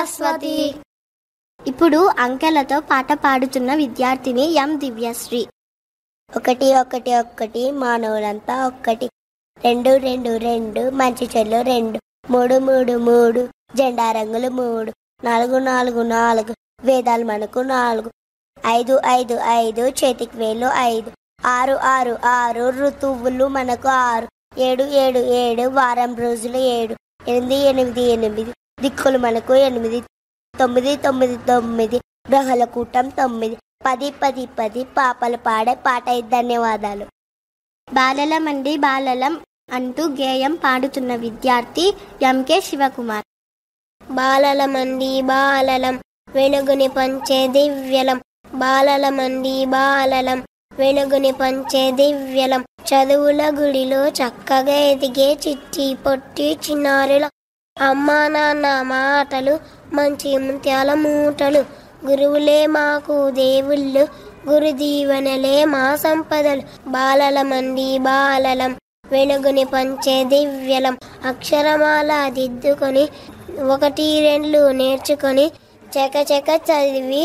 సరస్వతి ఇప్పుడు అంకెలతో పాట పాడుతున్న విద్యార్థిని ఎం దివ్యశ్రీ ఒకటి ఒకటి ఒకటి మానవులంతా ఒక్కటి రెండు రెండు రెండు మంచి చెల్లు రెండు మూడు మూడు మూడు జెండా రంగులు మూడు నాలుగు నాలుగు నాలుగు వేదాలు మనకు నాలుగు ఐదు ఐదు ఐదు చేతికి వేలు ఐదు ఆరు ఆరు ఆరు ఋతువులు మనకు ఆరు ఏడు ఏడు ఏడు వారం రోజులు ఏడు ఎనిమిది ఎనిమిది ఎనిమిది దిక్కులు మనకు ఎనిమిది తొమ్మిది తొమ్మిది తొమ్మిది గ్రహాల కూటం తొమ్మిది పది పది పది పాపలు పాడే పాట ధన్యవాదాలు బాలలం అండి బాలలం అంటూ గేయం పాడుతున్న విద్యార్థి ఎంకే శివకుమార్ బాలలమండి బాలలం వెలుగుని పంచే దివ్యలం బాలలమండి బాలలం వెలుగుని పంచే దివ్యలం చదువుల గుడిలో చక్కగా ఎదిగే చిట్టి పొట్టి చిన్నారుల అమ్మా నాన్న మాటలు మంచి ముత్యాల మూటలు గురువులే మాకు దేవుళ్ళు గురు దీవెనలే మా సంపదలు బాలలమండి బాలలం వెలుగుని పంచే దివ్యలం అక్షరమాల దిద్దుకొని ఒకటి రెండు నేర్చుకొని చకచక చదివి